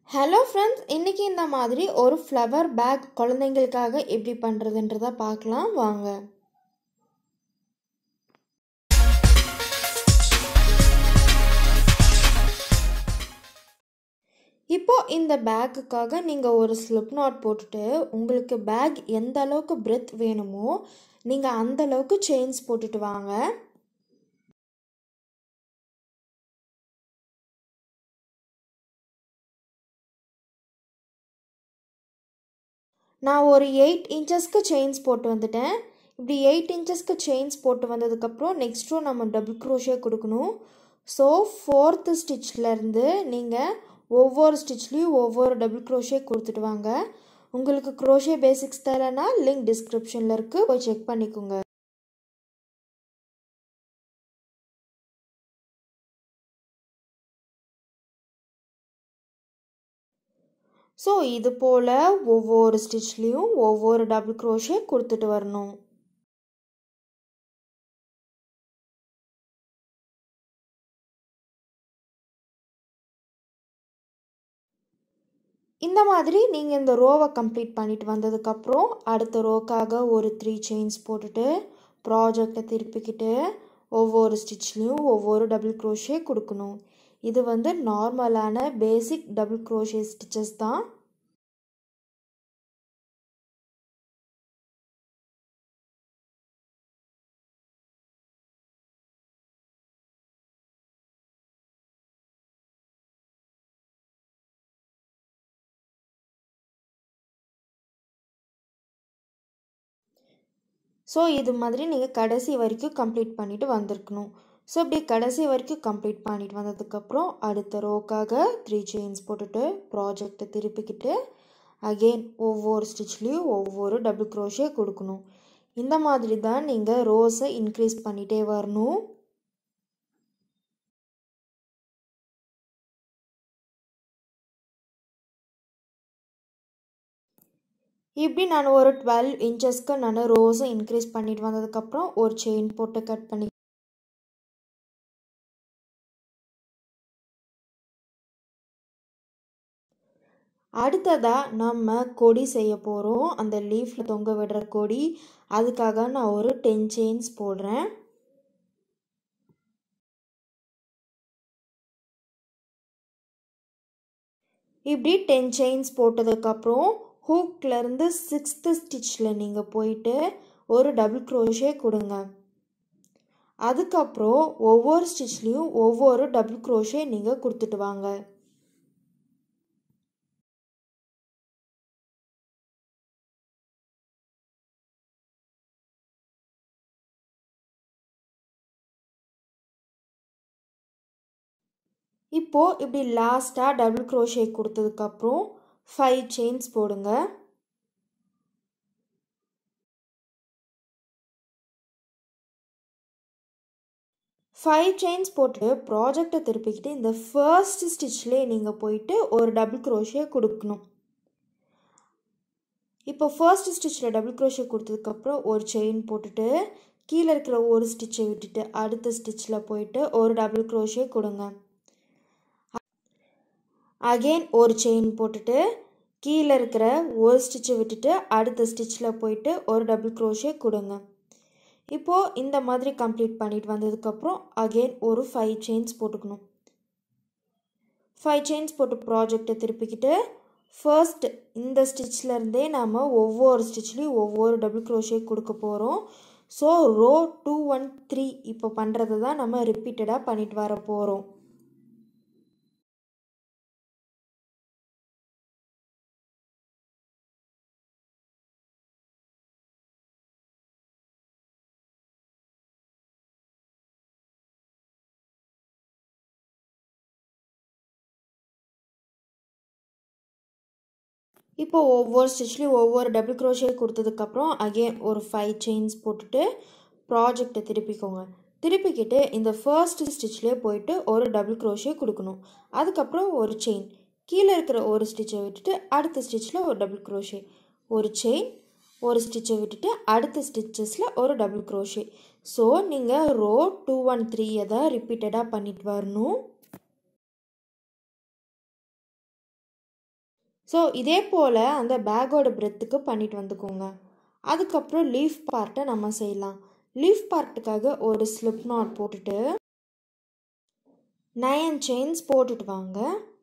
hello friends இன்றைக்கி இந்த மாதிரி ஒரு ஃப்ளவர் பேக் குழந்தைங்களுக்காக எப்படி பண்ணுறதுன்றதை பார்க்கலாம் வாங்க இப்போ இந்த பேக்குக்காக நீங்கள் ஒரு ஸ்லிப் நாட் போட்டுட்டு உங்களுக்கு பேக் எந்த அளவுக்கு பிரெத் வேணுமோ நீங்கள் அந்த அளவுக்கு செயின்ஸ் போட்டுட்டு வாங்க நான் ஒரு எயிட் இன்ச்சஸ்க்கு செயின்ஸ் போட்டு வந்துட்டேன் இப்படி எயிட் இன்ச்சஸ்க்கு செயின்ஸ் போட்டு வந்ததுக்கப்புறம் நெக்ஸ்ட்டும் நம்ம டபுள் க்ரோஷே கொடுக்கணும் ஸோ ஃபோர்த்து ஸ்டிச்லேருந்து நீங்கள் ஒவ்வொரு ஸ்டிச்லேயும் ஒவ்வொரு டபுள் க்ரோஷே கொடுத்துட்டு வாங்க உங்களுக்கு க்ரோஷே பேசிக்ஸ் தரேன்னா லிங்க் டிஸ்கிரிப்ஷனில் இருக்குது போய் செக் பண்ணிக்கோங்க ஸோ இது போல் ஒவ்வொரு ஸ்டிச்லேயும் ஒவ்வொரு டபுள் க்ரோஷே கொடுத்துட்டு வரணும் இந்த மாதிரி நீங்கள் இந்த ரோவை கம்ப்ளீட் பண்ணிட்டு வந்ததுக்கப்புறம் அடுத்த ரோக்காக ஒரு த்ரீ செயின்ஸ் போட்டுட்டு ப்ராஜெக்டை திருப்பிக்கிட்டு ஒவ்வொரு ஸ்டிச்லேயும் ஒவ்வொரு டபுள் க்ரோஷே கொடுக்கணும் இது வந்து நார்மலான பேசிக் டபுள் க்ரோஷே ஸ்டிச்சஸ் தான் ஸோ இது மாதிரி நீங்கள் கடைசி வரைக்கும் கம்ப்ளீட் பண்ணிவிட்டு வந்திருக்கணும் ஸோ இப்படி கடைசி வரைக்கும் கம்ப்ளீட் பண்ணிட்டு வந்ததுக்கப்புறம் அடுத்த ரோக்காக த்ரீ செயின்ஸ் போட்டுட்டு ப்ராஜெக்டை திருப்பிக்கிட்டு அகெயின் ஒவ்வொரு ஸ்டிச்லேயும் ஒவ்வொரு டபுள் க்ரோஷே கொடுக்கணும் இந்த மாதிரி தான் நீங்கள் ரோஸை இன்க்ரீஸ் பண்ணிகிட்டே வரணும் இப்படி நான் ஒரு டுவெல் இன்ச்சஸ்க்கு நான் ரோஸை இன்க்ரீஸ் பண்ணிட்டு வந்ததுக்கப்புறம் ஒரு செயின் போட்டு கட் பண்ணி அடுத்ததாக நம்ம கொடி செய்ய போகிறோம் அந்த லீஃபில் தொங்க விடுற கொடி அதுக்காக நான் ஒரு டென் செயின்ஸ் போடுறேன் இப்படி டென் செயின்ஸ் போட்டதுக்கப்புறம் ஹூக்லேருந்து சிக்ஸ்த்து ஸ்டிச்சில் நீங்கள் போயிட்டு ஒரு டபுள் க்ரோஷே கொடுங்க அதுக்கப்புறம் ஒவ்வொரு ஸ்டிச்லேயும் ஒவ்வொரு டபுள் க்ரோஷே நீங்கள் கொடுத்துட்டு வாங்க இப்போது இப்படி லாஸ்ட்டாக டபுள் க்ரோஷே கொடுத்ததுக்கப்புறம் ஃபைவ் செயின்ஸ் போடுங்க ஃபைவ் செயின்ஸ் போட்டு ப்ராஜெக்டை திருப்பிக்கிட்டு இந்த ஃபர்ஸ்ட் ஸ்டிச்லேயே நீங்கள் போயிட்டு ஒரு டபுள் க்ரோஷே கொடுக்கணும் இப்போ ஃபர்ஸ்ட் ஸ்டிச்சில் டபுள் க்ரோஷே கொடுத்ததுக்கப்புறம் ஒரு செயின் போட்டுட்டு கீழே இருக்கிற ஒரு ஸ்டிச்சை விட்டுட்டு அடுத்த ஸ்டிச்சில் போயிட்டு ஒரு டபுள் க்ரோஷே கொடுங்க அகெயின் ஒரு செயின் போட்டுட்டு கீழே இருக்கிற ஒரு ஸ்டிச்சை விட்டுட்டு அடுத்த ஸ்டிச்சில் போயிட்டு ஒரு டபுள் க்ரோஷே கொடுங்க இப்போது இந்த மாதிரி கம்ப்ளீட் பண்ணிட்டு வந்ததுக்கப்புறம் அகெயின் ஒரு ஃபைவ் செயின்ஸ் போட்டுக்கணும் ஃபைவ் செயின்ஸ் போட்டு ப்ராஜெக்டை திருப்பிக்கிட்டு ஃபர்ஸ்ட் இந்த ஸ்டிச்லேருந்தே நாம் ஒவ்வொரு ஸ்டிச்லேயும் ஒவ்வொரு டபுள் க்ரோஷே கொடுக்க போகிறோம் so row two one three இப்போ பண்ணுறது தான் நம்ம ரிப்பீட்டடாக பண்ணிட்டு வர போகிறோம் இப்போ ஒவ்வொரு ஸ்டிச்லேயும் ஒவ்வொரு டபுள் க்ரோஷே கொடுத்ததுக்கப்புறம் அகெயின் ஒரு ஃபைவ் செயின்ஸ் போட்டுட்டு ப்ராஜெக்டை திருப்பிக்கோங்க திருப்பிக்கிட்டு இந்த ஃபர்ஸ்ட் ஸ்டிச்லேயே போயிட்டு ஒரு டபுள் க்ரோஷே கொடுக்கணும் அதுக்கப்புறம் ஒரு செயின் கீழே இருக்கிற ஒரு ஸ்டிச்சை விட்டுட்டு அடுத்த ஸ்டிச்சில் ஒரு டபுள் க்ரோஷே ஒரு செயின் ஒரு ஸ்டிச்சை விட்டுட்டு அடுத்த ஸ்டிச்சஸில் ஒரு டபுள் க்ரோஷே ஸோ நீங்கள் ரோ டூ ஒன் த்ரீயை தான் ரிப்பீட்டடாக பண்ணிட்டு வரணும் ஸோ இதே போல் அந்த பேக்கோட பிரெத்துக்கு பண்ணிட்டு வந்துக்கோங்க அதுக்கப்புறம் லீஃப் பார்ட்டை நம்ம செய்யலாம் லீஃப் பார்ட்டுக்காக ஒரு ஸ்லிப் நாட் போட்டுட்டு நயன் செயின்ஸ் போட்டுட்டு வாங்க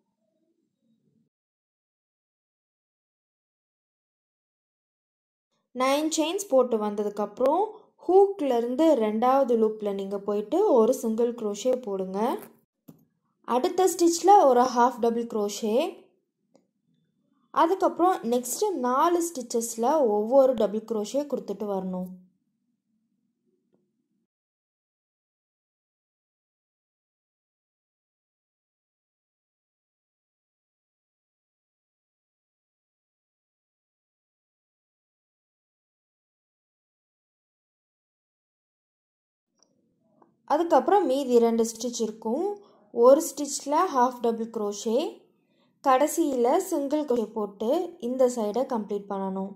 நைன் செயின்ஸ் போட்டு வந்ததுக்கப்புறம் ஹூக்லேருந்து ரெண்டாவது லூப்பில் நீங்கள் போயிட்டு ஒரு சிங்கிள் க்ரோஷே போடுங்க அடுத்த ஸ்டிச்சில் ஒரு ஹாஃப் டபுள் க்ரோஷே அதுக்கப்புறம் நெக்ஸ்ட்டு நாலு ஸ்டிச்சஸில் ஒவ்வொரு டபுள் க்ரோஷே கொடுத்துட்டு வரணும் அதுக்கப்புறம் மீதி ரெண்டு ஸ்டிச் இருக்கும் ஒரு ஸ்டிச்சில் ஹாஃப் டபுள் க்ரோஷே கடைசியில் சிங்கிள் க்ரோஷே போட்டு இந்த சைடை கம்ப்ளீட் பண்ணணும்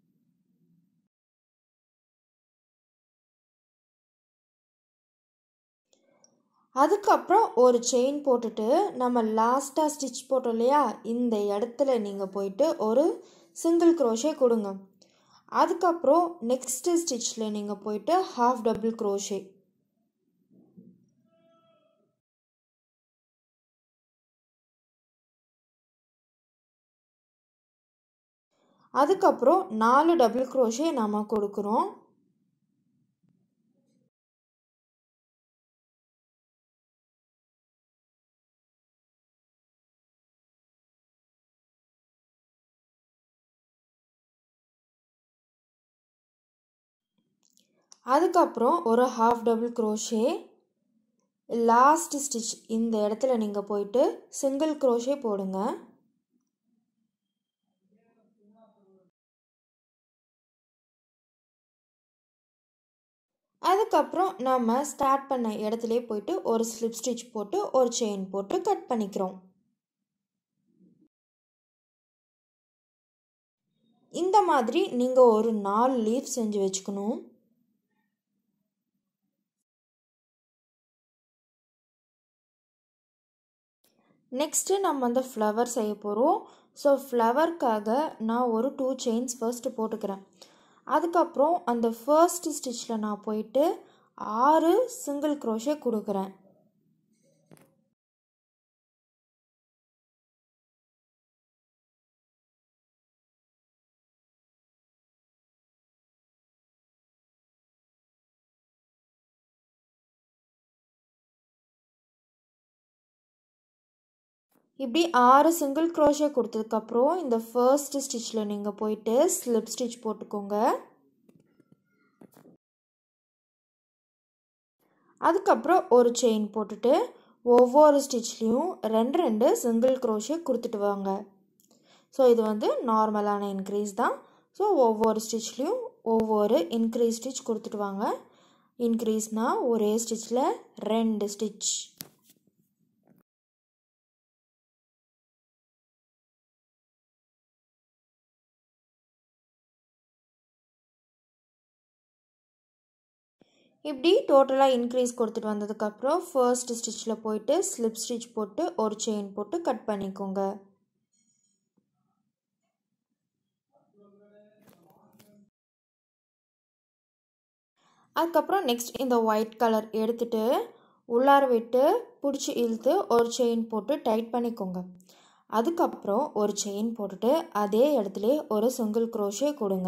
அதுக்கப்புறம் ஒரு செயின் போட்டுட்டு நம்ம லாஸ்ட்டாக ஸ்டிச் போட்டோம் இல்லையா இந்த இடத்துல நீங்கள் போயிட்டு ஒரு சிங்கிள் க்ரோஷே கொடுங்க அதுக்கப்புறம் நெக்ஸ்ட்டு ஸ்டிச்சில் நீங்கள் போயிட்டு ஹாஃப் டபுள் க்ரோஷே அதுக்கப்புறம் நாலு டபுள் க்ரோஷே நம்ம கொடுக்குறோம் அதுக்கப்புறம் ஒரு half double crochet last stitch இந்த இடத்துல நீங்கள் போயிட்டு சிங்கிள் க்ரோஷே போடுங்க அதுக்கப்புறம் நம்ம ஸ்டார்ட் பண்ண இடத்துல போயிட்டு ஒரு ஸ்லிப் ஸ்டிச் போட்டு ஒரு செயின் போட்டு கட் பண்ணிக்கிறோம் இந்த மாதிரி நீங்கள் ஒரு நாலு லீஃப் செஞ்சு வச்சுக்கணும் நெக்ஸ்ட்டு நம்ம வந்து ஃப்ளவர் செய்ய போகிறோம் ஸோ ஃப்ளவர்க்காக நான் ஒரு டூ செயின்ஸ் ஃபர்ஸ்ட்டு போட்டுக்கிறேன் அதுக்கப்புறம் அந்த ஃபர்ஸ்ட் ஸ்டிச்சில் நான் போயிட்டு ஆறு சிங்கிள் க்ரோஷே கொடுக்குறேன் இப்படி ஆறு சிங்கிள் க்ரோஷே கொடுத்ததுக்கப்புறம் இந்த ஃபர்ஸ்ட் ஸ்டிச்சில் நீங்கள் போயிட்டு ஸ்லிப் ஸ்டிச் போட்டுக்கோங்க அதுக்கப்புறம் ஒரு செயின் போட்டுட்டு ஒவ்வொரு ஸ்டிச்லேயும் ரெண்டு ரெண்டு சிங்கிள் க்ரோஷே கொடுத்துட்டு வாங்க ஸோ இது வந்து நார்மலான இன்க்ரீஸ் தான் ஸோ ஒவ்வொரு ஸ்டிச்லேயும் ஒவ்வொரு இன்க்ரீஸ் ஸ்டிச் கொடுத்துட்டு வாங்க இன்க்ரீஸ்னால் ஒரே ஸ்டிச்சில் ரெண்டு ஸ்டிச் இப்படி டோட்டலாக இன்க்ரீஸ் கொடுத்துட்டு வந்ததுக்கப்புறம் ஃபர்ஸ்ட் ஸ்டிச்சில் போயிட்டு ஸ்லிப் ஸ்டிச் போட்டு ஒரு செயின் போட்டு கட் பண்ணிக்கோங்க அதுக்கப்புறம் நெக்ஸ்ட் இந்த ஒயிட் கலர் எடுத்துட்டு உள்ளார விட்டு பிடிச்சி இழுத்து ஒரு செயின் போட்டு டைட் பண்ணிக்கோங்க அதுக்கப்புறம் ஒரு செயின் போட்டுட்டு அதே இடத்துல ஒரு சிங்கிள் க்ரோஷே கொடுங்க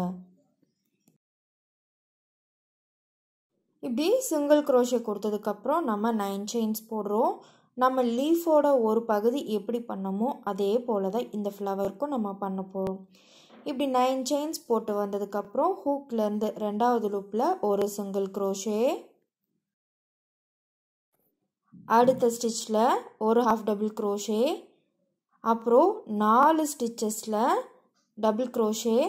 இப்படி சிங்கிள் க்ரோஷே கொடுத்ததுக்கப்புறம் நம்ம நைன் செயின்ஸ் போடுறோம் நம்ம லீஃபோட ஒரு பகுதி எப்படி பண்ணமோ அதே போல் தான் இந்த ஃப்ளவருக்கும் நம்ம பண்ண போகிறோம் இப்படி நைன் செயின்ஸ் போட்டு வந்ததுக்கப்புறம் ஹூக்லேருந்து ரெண்டாவது லூப்பில் ஒரு சிங்கிள் க்ரோஷே அடுத்த ஸ்டிச்சில் ஒரு ஹாஃப் டபுள் க்ரோஷே அப்புறம் நாலு ஸ்டிச்சஸில் டபுள் க்ரோஷே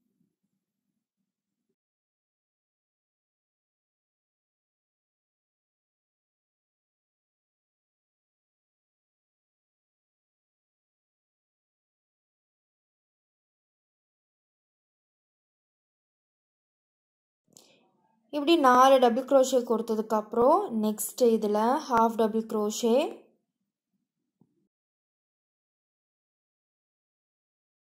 இப்படி நாலு டபுள் க்ரோஷே கொடுத்ததுக்கப்புறம் நெக்ஸ்ட் இதில் ஹாஃப் டபுள் க்ரோஷே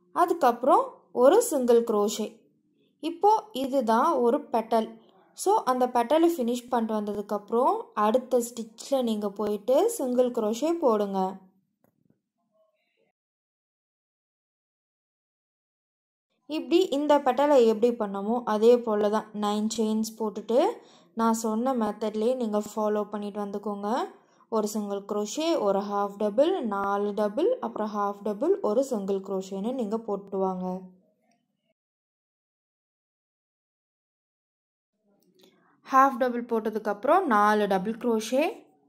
அதுக்கப்புறம் ஒரு சிங்கிள் க்ரோஷே இப்போது இதுதான் ஒரு பெட்டல் ஸோ அந்த பெட்டலை ஃபினிஷ் பண்ணிட்டு வந்ததுக்கப்புறம் அடுத்த ஸ்டிச்சில் நீங்கள் போயிட்டு சிங்கிள் க்ரோஷே போடுங்க இப்படி இந்த பெட்டலை எப்படி பண்ணமோ அதே போல் தான் நைன் செயின்ஸ் போட்டுட்டு நான் சொன்ன மெத்தட்லேயே நீங்கள் ஃபாலோ பண்ணிட்டு வந்துக்கோங்க ஒரு சிங்கிள் க்ரோஷே ஒரு ஹாஃப் டபுள் நாலு டபுள் அப்புறம் ஹாஃப் டபுள் ஒரு சிங்கிள் க்ரோஷேன்னு நீங்கள் போட்டு வாங்க ஹாஃப் டபுள் போட்டதுக்கப்புறம் நாலு டபுள் க்ரோஷே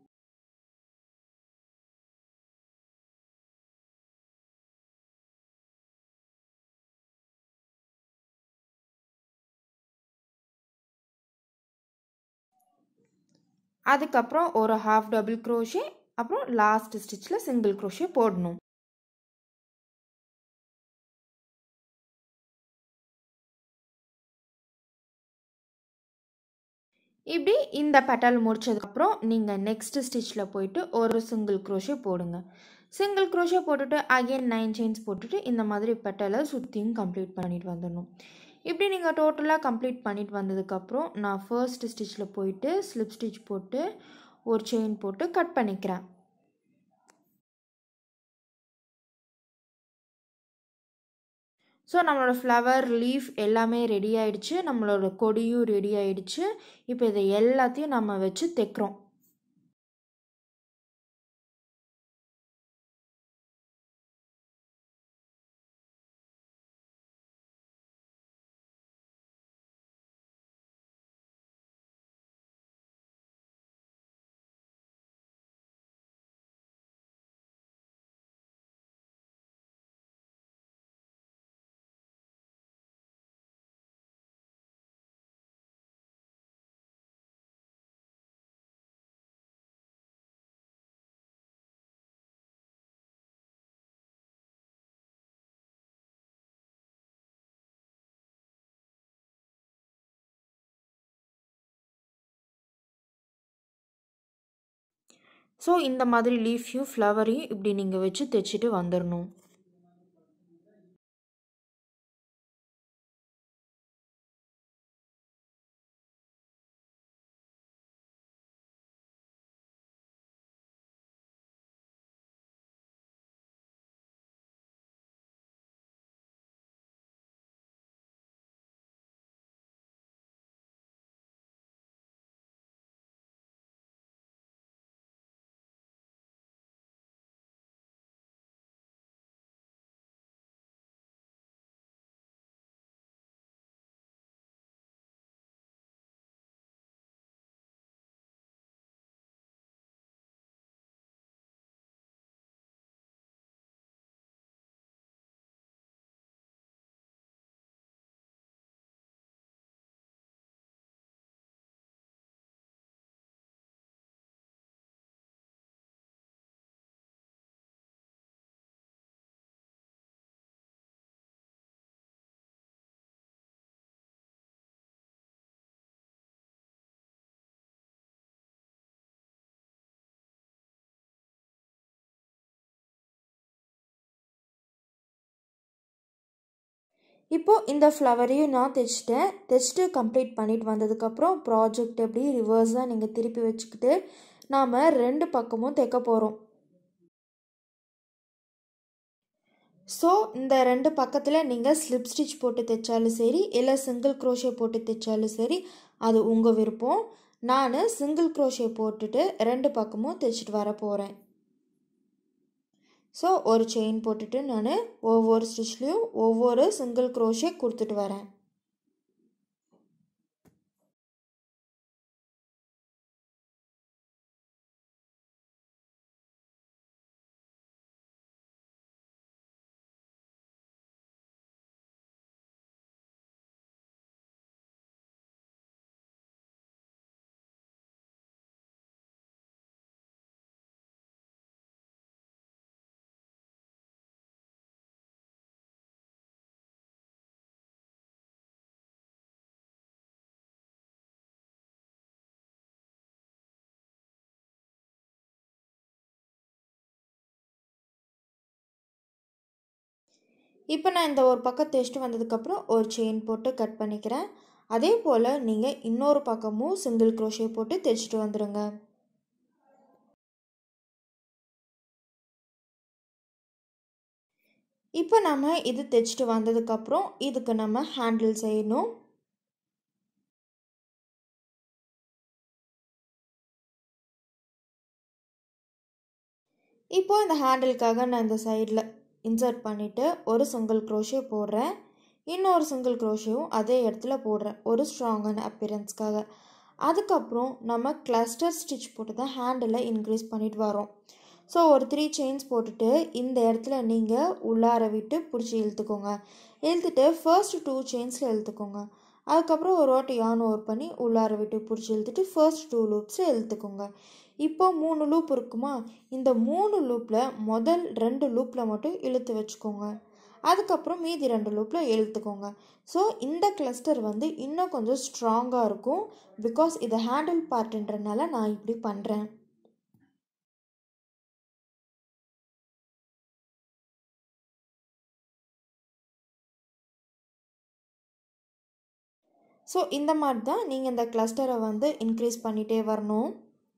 அதுக்கப்புறம் ஒரு ஹாஃப் டபுள் க்ரோஷே அப்புறம் லாஸ்ட் ஸ்டிச்சில் சிங்கிள் க்ரோஷே போடணும் இப்படி இந்த பெட்டல் முடிச்சதுக்கப்புறம் நீங்கள் நெக்ஸ்ட் ஸ்டிச்சில் போயிட்டு ஒரு சிங்கிள் க்ரோஷே போடுங்க சிங்கிள் க்ரோஷே போட்டுட்டு அகைன் நைன் செயின்ஸ் போட்டுட்டு இந்த மாதிரி பெட்டலை சுற்றியும் கம்ப்ளீட் பண்ணிட்டு வந்துடணும் இப்படி நீங்கள் டோட்டலாக கம்ப்ளீட் பண்ணிட்டு வந்ததுக்கப்புறம் நான் ஃபர்ஸ்ட் ஸ்டிச்சில் போயிட்டு ஸ்லிப் ஸ்டிச் போட்டு ஒரு செயின் போட்டு கட் பண்ணிக்கிறேன் ஸோ நம்மளோட ஃப்ளவர் லீஃப் எல்லாமே ரெடி ஆயிடுச்சு நம்மளோட கொடியும் ரெடி ஆயிடுச்சு இப்போ இதை எல்லாத்தையும் நம்ம வச்சு தைக்கிறோம் ஸோ இந்த மாதிரி லீஃபையும் ஃப்ளவரையும் இப்படி நீங்கள் வச்சு தைச்சிட்டு வந்துடணும் இப்போது இந்த ஃப்ளவரையும் நான் தைச்சிட்டேன் தைச்சிட்டு கம்ப்ளீட் பண்ணிட்டு வந்ததுக்கப்புறம் ப்ராஜெக்ட் எப்படி ரிவர்ஸாக நீங்கள் திருப்பி வச்சுக்கிட்டு நாம் ரெண்டு பக்கமும் தைக்க போகிறோம் ஸோ இந்த ரெண்டு பக்கத்தில் நீங்கள் ஸ்லிப் ஸ்டிச் போட்டு தைச்சாலும் சரி இல்லை சிங்கிள் க்ரோஷே போட்டு தைச்சாலும் சரி அது உங்கள் விருப்பம் நான் சிங்கிள் க்ரோஷே போட்டுட்டு ரெண்டு பக்கமும் தைச்சிட்டு வர போகிறேன் ஸோ ஒரு செயின் போட்டுட்டு நான் ஒவ்வொரு ஸ்டிச்லேயும் ஒவ்வொரு சிங்கிள் க்ரோஷே கொடுத்துட்டு வரேன் இப்போ நான் இந்த ஒரு பக்கம் தைச்சிட்டு வந்ததுக்கப்புறம் ஒரு செயின் போட்டு கட் பண்ணிக்கிறேன் அதே போல் நீங்கள் இன்னொரு பக்கமும் சிங்கிள் க்ரோஷே போட்டு தைச்சிட்டு வந்துடுங்க இப்போ நம்ம இது தைச்சிட்டு வந்ததுக்கப்புறம் இதுக்கு நம்ம ஹேண்டில் செய்யணும் இப்போ இந்த ஹேண்டிலுக்காக நான் இந்த சைடில் இன்சர்ட் பண்ணிவிட்டு ஒரு சிங்கிள் க்ரோஷே போடுறேன் இன்னொரு சிங்கிள் க்ரோஷேவும் அதே இடத்துல போடுறேன் ஒரு ஸ்ட்ராங்கான அப்பியரன்ஸ்க்காக அதுக்கப்புறம் நம்ம கிளஸ்டர் ஸ்டிச் போட்டு தான் ஹேண்டில் இன்க்ரீஸ் பண்ணிட்டு வரோம் ஸோ ஒரு த்ரீ செயின்ஸ் போட்டுட்டு இந்த இடத்துல நீங்கள் உள்ளார விட்டு பிடிச்சி இழுத்துக்கோங்க இழுத்துட்டு ஃபர்ஸ்ட் டூ செயின்ஸில் இழுத்துக்கோங்க அதுக்கப்புறம் ஒரு வாட்டி யான் ஓவர் பண்ணி உள்ளார விட்டு பிடிச்சி இழுத்துட்டு ஃபர்ஸ்ட் டூ லூப்ஸை இழுத்துக்கோங்க இப்போ மூணு லூப் இருக்குமா இந்த மூணு லூப்பில் முதல் ரெண்டு லூப்பில் மட்டும் இழுத்து வச்சுக்கோங்க அதுக்கப்புறம் மீதி ரெண்டு லூப்பில் இழுத்துக்கோங்க ஸோ இந்த கிளஸ்டர் வந்து இன்னும் கொஞ்சம் ஸ்ட்ராங்காக இருக்கும் பிகாஸ் இதை ஹேண்டில் பார்ட்டுன்றனால நான் இப்படி பண்ணுறேன் ஸோ இந்த மாதிரி தான் நீங்கள் இந்த கிளஸ்டரை வந்து இன்க்ரீஸ் பண்ணிகிட்டே வரணும்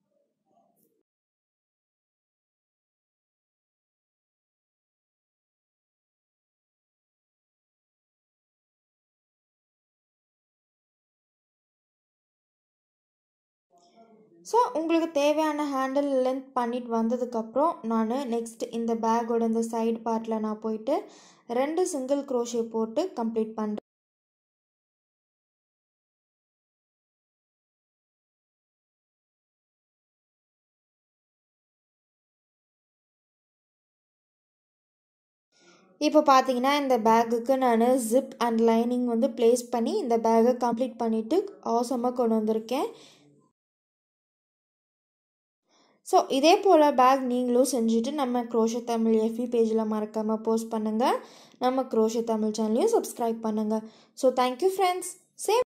ஸோ உங்களுக்கு தேவையான ஹேண்டில் லென்த் பண்ணிட்டு வந்ததுக்கப்புறம் நான் நெக்ஸ்ட் இந்த பேக்கோட இந்த சைடு பார்ட்டில் நான் போயிட்டு ரெண்டு சிங்கிள் க்ரோஷே போட்டு கம்ப்ளீட் பண்ணுறேன் இப்போ பார்த்தீங்கன்னா இந்த பேக்குக்கு நான் ஜிப் அண்ட் லைனிங் வந்து ப்ளேஸ் பண்ணி இந்த பேக்கை கம்ப்ளீட் பண்ணிவிட்டு ஆசமாக கொண்டு வந்திருக்கேன் ஸோ இதே போல் பேக் நீங்களும் செஞ்சுட்டு நம்ம க்ரோஷ தமிழ் எஃபி பேஜில் மறக்காமல் போஸ்ட் பண்ணுங்கள் நம்ம க்ரோஷ தமிழ் சேனலையும் சப்ஸ்கிரைப் பண்ணுங்கள் ஸோ தேங்க்யூ ஃப்ரெண்ட்ஸ் சேம்